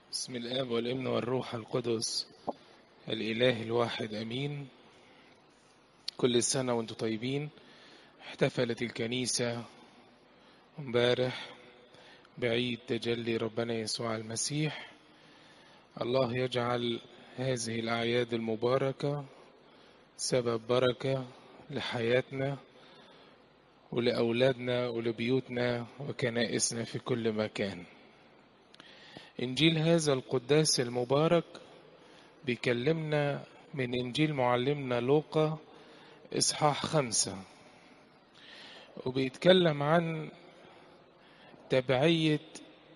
بسم الآب والابن والروح القدس الإله الواحد أمين كل سنة وانتم طيبين احتفلت الكنيسة امبارح بعيد تجلي ربنا يسوع المسيح الله يجعل هذه الأعياد المباركة سبب بركة لحياتنا ولأولادنا ولبيوتنا وكنائسنا في كل مكان إنجيل هذا القداس المبارك بيكلمنا من إنجيل معلمنا لوقا إصحاح خمسة وبيتكلم عن تبعية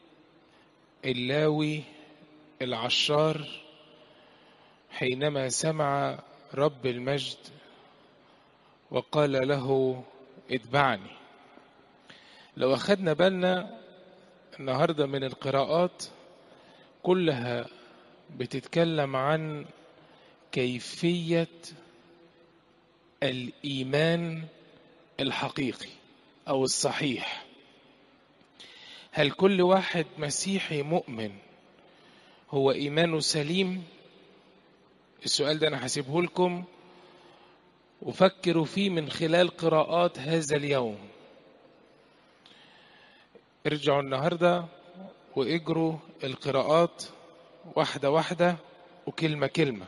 اللاوي العشار حينما سمع رب المجد وقال له اتبعني لو أخدنا بالنا النهاردة من القراءات كلها بتتكلم عن كيفية الإيمان الحقيقي أو الصحيح هل كل واحد مسيحي مؤمن هو إيمانه سليم السؤال ده أنا هسيبه لكم وفكروا فيه من خلال قراءات هذا اليوم ارجعوا النهارده واجروا القراءات واحدة واحدة وكلمة كلمة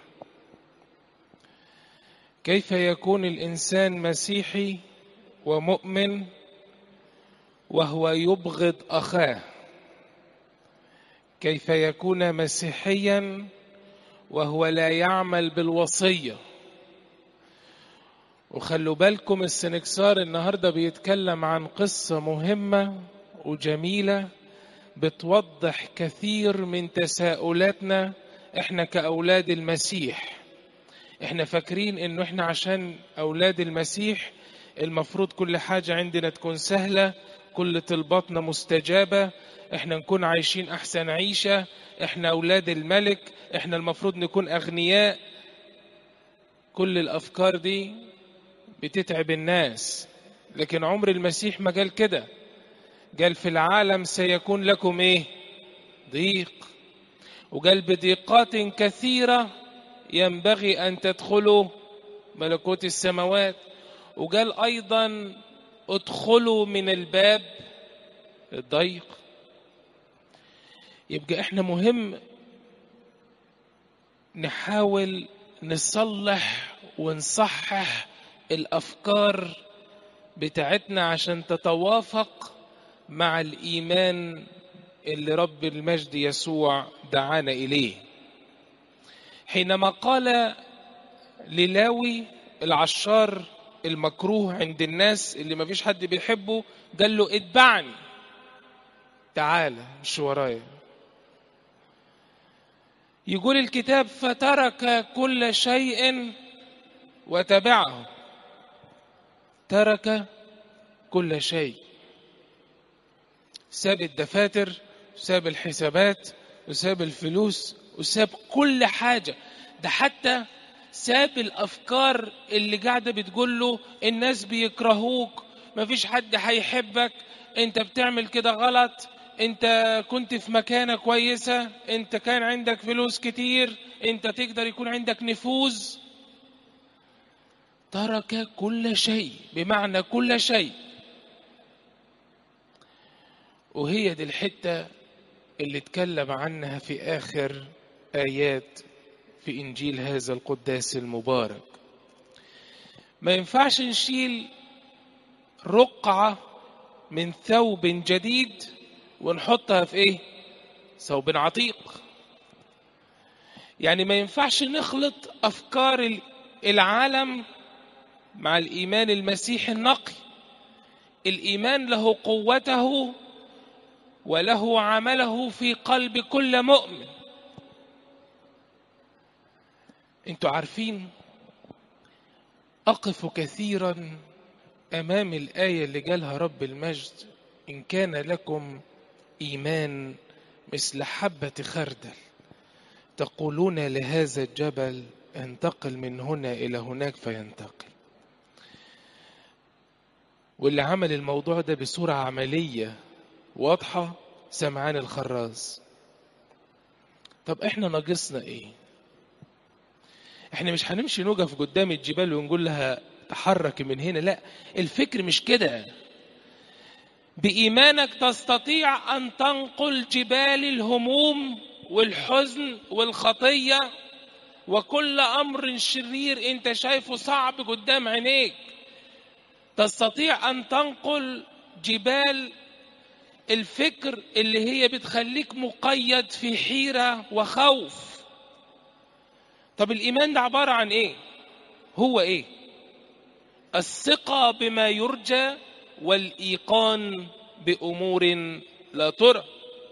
كيف يكون الإنسان مسيحي ومؤمن وهو يبغض أخاه كيف يكون مسيحيا وهو لا يعمل بالوصية وخلوا بالكم السنكسار النهاردة بيتكلم عن قصة مهمة وجميلة بتوضح كثير من تساؤلاتنا احنا كأولاد المسيح احنا فاكرين انه احنا عشان اولاد المسيح المفروض كل حاجة عندنا تكون سهلة كل طلباتنا مستجابة احنا نكون عايشين احسن عيشة احنا اولاد الملك احنا المفروض نكون اغنياء كل الافكار دي بتتعب الناس لكن عمر المسيح ما قال كده قال في العالم سيكون لكم ايه ضيق وقال بضيقات كثيرة ينبغي أن تدخلوا ملكوت السماوات وقال أيضا ادخلوا من الباب الضيق يبقى احنا مهم نحاول نصلح ونصحح الأفكار بتاعتنا عشان تتوافق مع الإيمان اللي رب المجد يسوع دعانا إليه حينما قال للاوي العشار المكروه عند الناس اللي ما فيش حد بيحبه قال له اتبعني تعالى مش ورايا يقول الكتاب فترك كل شيء وتبعه ترك كل شيء ساب الدفاتر وساب الحسابات وساب الفلوس وساب كل حاجة ده حتى ساب الأفكار اللي قاعدة بتقول له الناس بيكرهوك مفيش حد هيحبك انت بتعمل كده غلط انت كنت في مكانة كويسة انت كان عندك فلوس كتير انت تقدر يكون عندك نفوذ ترك كل شيء بمعنى كل شيء وهي دي الحتة اللي اتكلم عنها في آخر آيات في إنجيل هذا القداس المبارك ما ينفعش نشيل رقعة من ثوب جديد ونحطها في ايه ثوب عتيق يعني ما ينفعش نخلط أفكار العالم مع الإيمان المسيحي النقي الإيمان له قوته وله عمله في قلب كل مؤمن انتوا عارفين اقف كثيرا امام الايه اللي قالها رب المجد ان كان لكم ايمان مثل حبه خردل تقولون لهذا الجبل انتقل من هنا الى هناك فينتقل واللي عمل الموضوع ده بصوره عمليه واضحه سمعان الخراز طب احنا ناقصنا ايه احنا مش هنمشي نقف قدام الجبال ونقول لها تحرك من هنا لا الفكر مش كده بإيمانك تستطيع أن تنقل جبال الهموم والحزن والخطية وكل أمر شرير أنت شايفه صعب قدام عينيك تستطيع أن تنقل جبال الفكر اللي هي بتخليك مقيد في حيرة وخوف طب الإيمان ده عبارة عن إيه؟ هو إيه؟ الثقة بما يرجى والإيقان بأمور لا ترى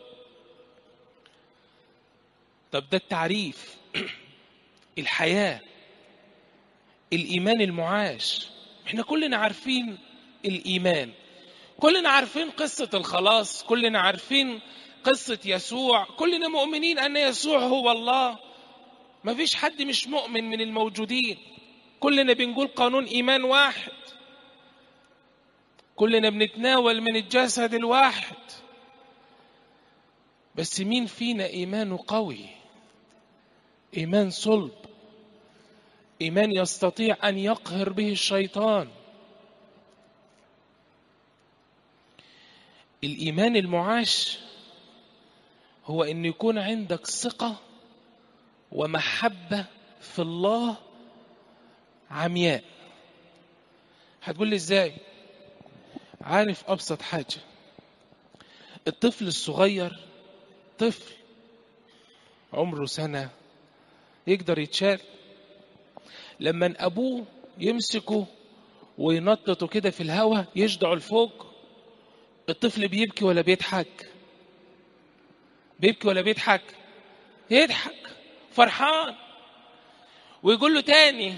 طب ده التعريف الحياة الإيمان المعاش احنا كلنا عارفين الإيمان كلنا عارفين قصة الخلاص كلنا عارفين قصة يسوع كلنا مؤمنين أن يسوع هو الله ما فيش حد مش مؤمن من الموجودين كلنا بنقول قانون إيمان واحد كلنا بنتناول من الجسد الواحد بس مين فينا إيمانه قوي إيمان صلب إيمان يستطيع أن يقهر به الشيطان الإيمان المعاش هو أن يكون عندك ثقة ومحبة في الله عمياء هتقول لي ازاي عارف ابسط حاجه الطفل الصغير طفل عمره سنه يقدر يتشال لما ابوه يمسكه وينططه كده في الهواء يشدعه لفوق الطفل بيبكي ولا بيضحك بيبكي ولا بيضحك يضحك فرحان ويقول له تاني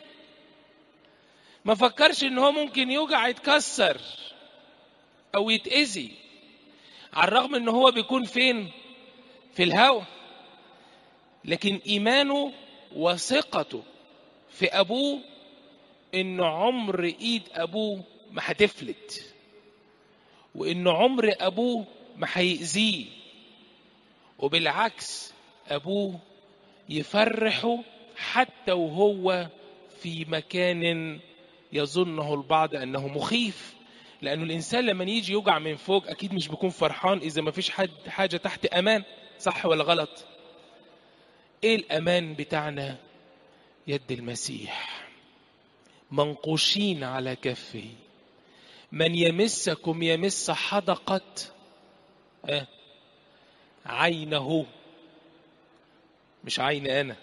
ما فكرش ان هو ممكن يوجع يتكسر او يتأذي على الرغم ان هو بيكون فين في الهوى لكن ايمانه وثقته في ابوه ان عمر ايد ابوه ما هتفلت وان عمر ابوه ما هيأذيه وبالعكس ابوه يفرحه حتى وهو في مكان يظنه البعض انه مخيف لانه الانسان لما يجي يوجع من فوق اكيد مش بيكون فرحان اذا ما فيش حد حاجه تحت امان صح ولا غلط ايه الامان بتاعنا يد المسيح منقوشين على كفه من يمسكم يمس حدقه آه عينه مش عين انا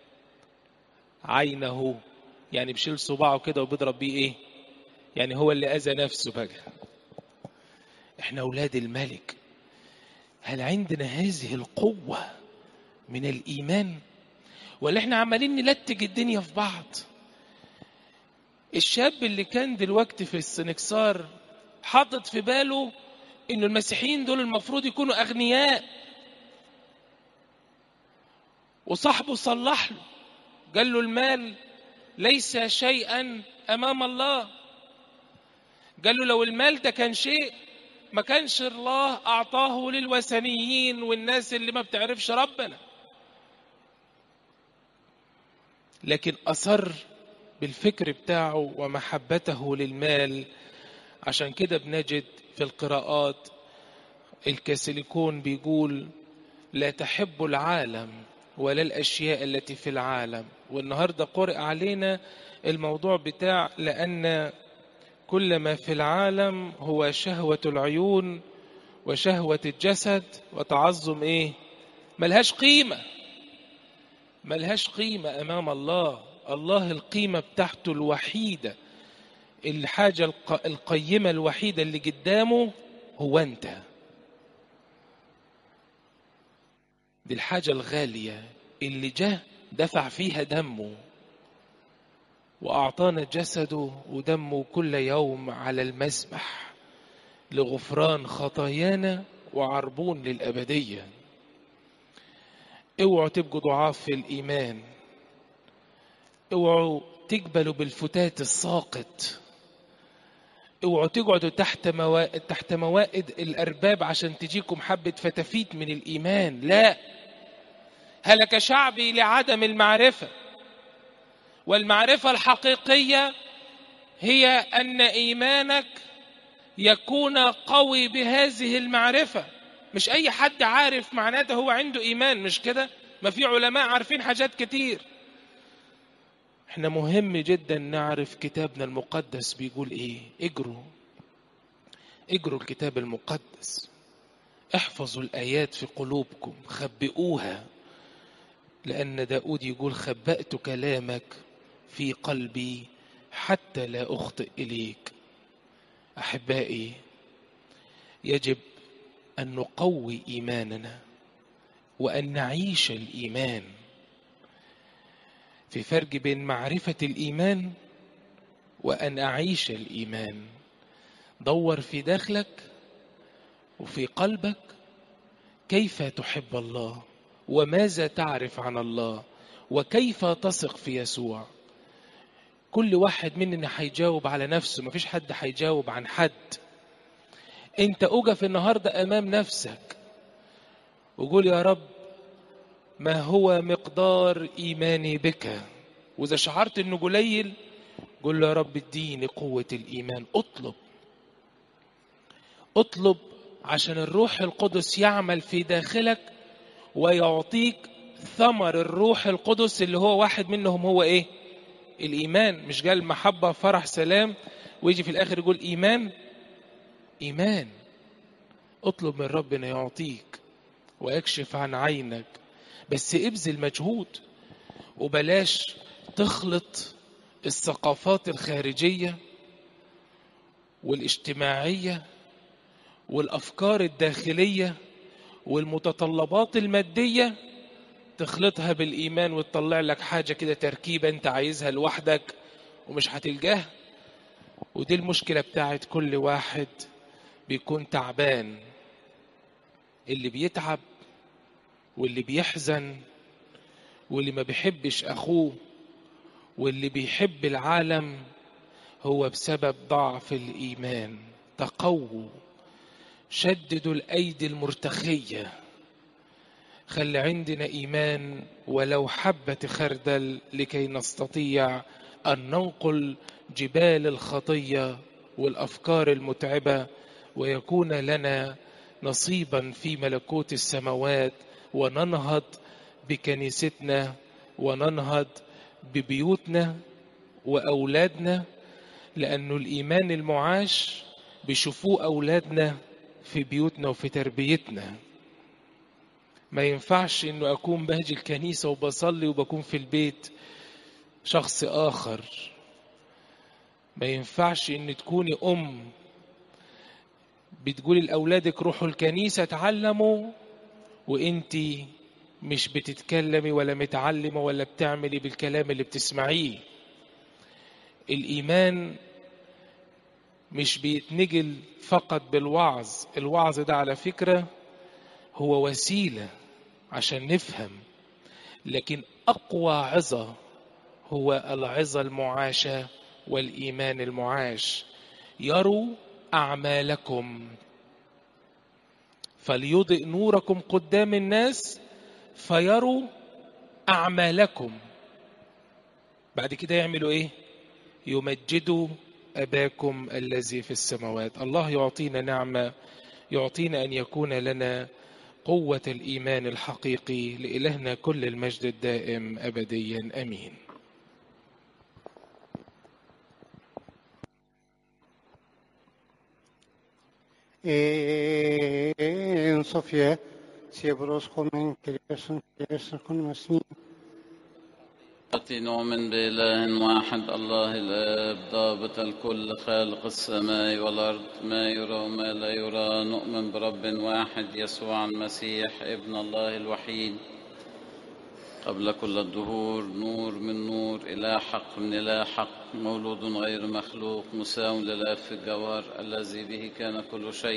عينه يعني بشيل صباعه كده وبيضرب بيه ايه يعني هو اللي اذى نفسه بقى احنا اولاد الملك هل عندنا هذه القوه من الايمان ولا احنا عمالين نلتج الدنيا في بعض الشاب اللي كان دلوقتي في السنكسار حاطط في باله انه المسيحيين دول المفروض يكونوا اغنياء وصاحبه صلح له قال له المال ليس شيئا امام الله قال له لو المال ده كان شيء ما كانش الله اعطاه للوثنيين والناس اللي ما بتعرفش ربنا لكن اصر بالفكر بتاعه ومحبته للمال عشان كده بنجد في القراءات الكاثوليكون بيقول لا تحب العالم ولا الاشياء التي في العالم والنهارده قرئ علينا الموضوع بتاع لان كل ما في العالم هو شهوه العيون وشهوه الجسد وتعظم ايه ملهاش قيمه ملهاش قيمه امام الله الله القيمه بتاعته الوحيده الحاجه القيمه الوحيده اللي قدامه هو انت دي الحاجة الغالية اللي جه دفع فيها دمه وأعطانا جسده ودمه كل يوم على المسبح لغفران خطايانا وعربون للأبدية اوعوا تبقوا ضعاف في الإيمان اوعوا تقبلوا بالفتات الساقط اوعوا تقعدوا تحت موائد تحت موائد الارباب عشان تجيكم حبه فتافيت من الايمان لا هلك شعبي لعدم المعرفة والمعرفة الحقيقية هي أن إيمانك يكون قوي بهذه المعرفة مش أي حد عارف معناته هو عنده إيمان مش كده ما في علماء عارفين حاجات كتير احنا مهم جدا نعرف كتابنا المقدس بيقول ايه اجروا اجروا الكتاب المقدس احفظوا الآيات في قلوبكم خبئوها لأن داود يقول خبأت كلامك في قلبي حتى لا أخطئ إليك أحبائي يجب أن نقوي إيماننا وأن نعيش الإيمان في فرق بين معرفة الإيمان وأن أعيش الإيمان دور في داخلك وفي قلبك كيف تحب الله وماذا تعرف عن الله وكيف تثق في يسوع كل واحد مننا هيجاوب على نفسه مفيش حد هيجاوب عن حد انت اقف النهارده امام نفسك وقول يا رب ما هو مقدار ايماني بك واذا شعرت انه قليل قول له يا رب اديني قوه الايمان اطلب اطلب عشان الروح القدس يعمل في داخلك ويعطيك ثمر الروح القدس اللي هو واحد منهم هو ايه الايمان مش قال محبه فرح سلام ويجي في الاخر يقول ايمان ايمان اطلب من ربنا يعطيك ويكشف عن عينك بس ابذل مجهود وبلاش تخلط الثقافات الخارجيه والاجتماعيه والافكار الداخليه والمتطلبات الماديه تخلطها بالايمان وتطلع لك حاجه كده تركيبه انت عايزها لوحدك ومش هتلقاها ودي المشكله بتاعت كل واحد بيكون تعبان اللي بيتعب واللي بيحزن واللي ما بيحبش اخوه واللي بيحب العالم هو بسبب ضعف الايمان تقووا شددوا الايدي المرتخيه خلي عندنا ايمان ولو حبه خردل لكي نستطيع ان ننقل جبال الخطيه والافكار المتعبه ويكون لنا نصيبا في ملكوت السماوات وننهض بكنيستنا وننهض ببيوتنا واولادنا لانه الايمان المعاش بيشوفوه اولادنا في بيوتنا وفي تربيتنا ما ينفعش انه اكون بهجي الكنيسه وبصلي وبكون في البيت شخص اخر ما ينفعش ان تكوني ام بتقولي لاولادك روحوا الكنيسه اتعلموا وانت مش بتتكلمي ولا متعلمه ولا بتعملي بالكلام اللي بتسمعيه الايمان مش بيتنجل فقط بالوعظ الوعظ ده على فكره هو وسيله عشان نفهم لكن اقوى عظه هو العظه المعاشه والايمان المعاش يروا اعمالكم فليضئ نوركم قدام الناس فيروا اعمالكم بعد كده يعملوا ايه يمجدوا اباكم الذي في السماوات الله يعطينا نعمه يعطينا ان يكون لنا قوه الايمان الحقيقي لالهنا كل المجد الدائم ابديا امين En Sofia, Siebros Homen, Kellerson, Kellerson, Konmasni, نؤمن بإله واحد الله الآب ضابط الكل خالق السماء والأرض ما يرى وما لا يرى نؤمن برب واحد يسوع المسيح ابن الله الوحيد قبل كل الدهور نور من نور إله حق من إله حق مولود غير مخلوق مساو لله في الجوهر الذي به كان كل شيء